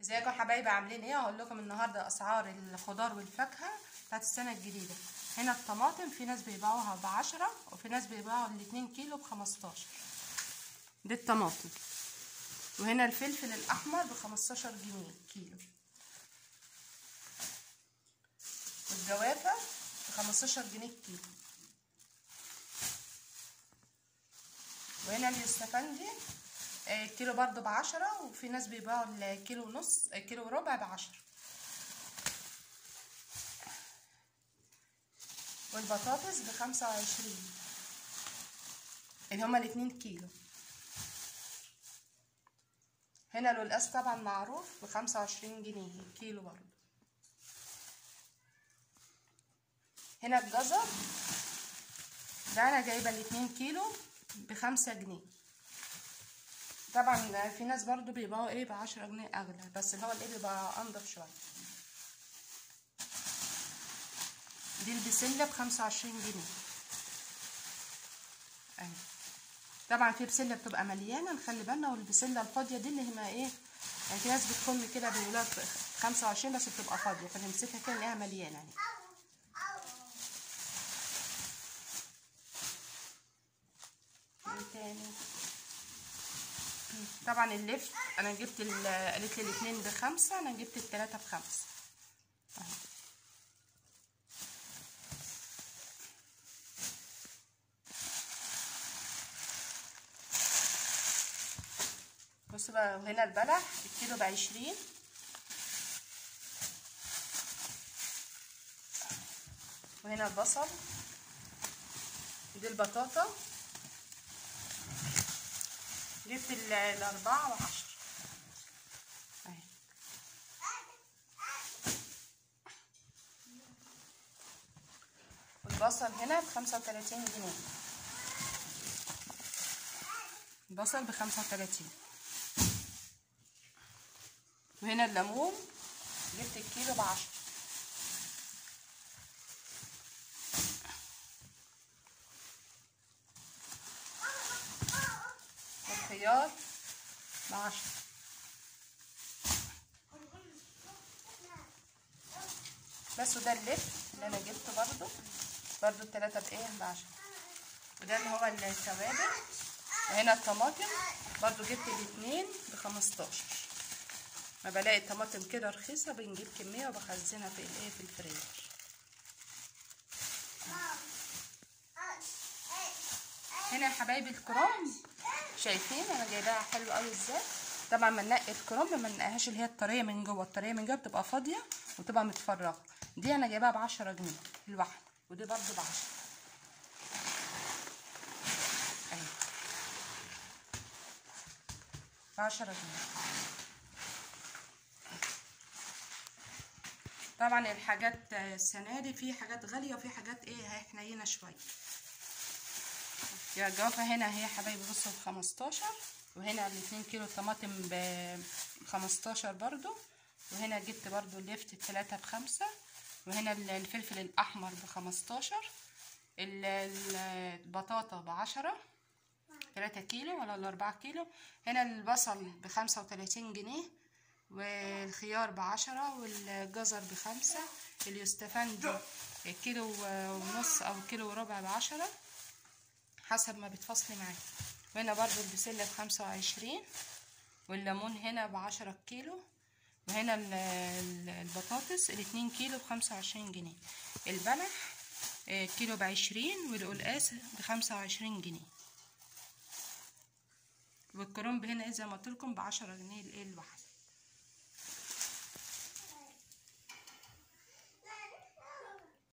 ازيكم يا حبايبي عاملين ايه هقول لكم النهارده اسعار الخضار والفاكهه بتاعت السنه الجديده هنا الطماطم في ناس بيبيعوها بعشرة وفي ناس بيبيعوا الاتنين كيلو بخمستاشر دي الطماطم وهنا الفلفل الاحمر بخمستاشر جنيه كيلو والجوافه بخمستاشر جنيه كيلو وهنا اليوسفندي الكيلو برضو بعشرة وفي ناس بيبيعوا الكيلو ونص الكيلو وربع بعشرة والبطاطس بخمسة وعشرين اللي هما الاتنين كيلو هنا القلقاس طبعا معروف بخمسة وعشرين جنيه الكيلو برضو هنا الجزر ده انا جايبه الاتنين كيلو بخمسة جنيه طبعا في ناس برضو بيبيعوا ايه بعشرة جنيه اغلى بس اللي هو الايه بيبقى انضف شويه دي البسله بخمسة وعشرين جنيه اهي طبعا في بسله بتبقى مليانه نخلي بالنا والبسله الفاضيه دي اللي هي ايه يعني في ناس بتخم كده بيقولوها خمسة وعشرين بس بتبقى فاضيه فنمسكها كده نلاقيها مليانه يعني ايه تاني طبعا اللفت انا جبت قالت لي الاثنين بخمسة انا جبت الثلاثة بخمسة اهو بصوا بقى هنا البلح الكيلو بعشرين وهنا البصل دي البطاطا جبت الأربعة وعشرة أهي والبصل هنا بخمسة وتلاتين جنيه البصل بخمسة وتلاتين وهنا الليمون جبت الكيلو بعشرة الخيار بعشرة بس وده اللف اللي انا جبته برضو برضو التلاتة بايه بعشرة وده اللي هو التوابل وهنا الطماطم برضو جبت الاتنين بخمستاشر ما بلاقي الطماطم كده رخيصة بنجيب كمية وبخزنها في الايه في الفريزر هنا يا حبايبي الكرنب شايفين انا جايباها حلو قوي ازاي طبعا ما ننقي الكرنب ما ننقيهاش اللي هي الطريه من جوه الطريه من جوه بتبقى فاضيه وتبقى متفرغه دي انا جايباها ب 10 جنيه الواحده ودي برده ب 10 اهي ب 10 جنيه طبعا الحاجات السنه دي في حاجات غاليه وفي حاجات ايه حنينه شويه يا الجوافة هنا هي حبايبي بصوا بخمستاشر وهنا الاتنين كيلو طماطم بخمستاشر برضو وهنا جبت برضو اللفت التلاتة بخمسة وهنا الفلفل الأحمر بخمستاشر البطاطا بعشرة تلاتة كيلو ولا الأربعة كيلو هنا البصل بخمسة وتلاتين جنيه والخيار بعشرة والجزر بخمسة اليوستفندي كيلو ونص أو كيلو وربع بعشرة حسب ما بتفصلي معاكي وهنا برضو البسلة بخمسة وعشرين والليمون هنا بعشرة كيلو وهنا البطاطس الاتنين كيلو بخمسة وعشرين جنيه البلح كيلو بعشرين والقلقاس بخمسة وعشرين جنيه والكرنب هنا زي ما قلتلكم بعشرة جنيه الايه الواحدة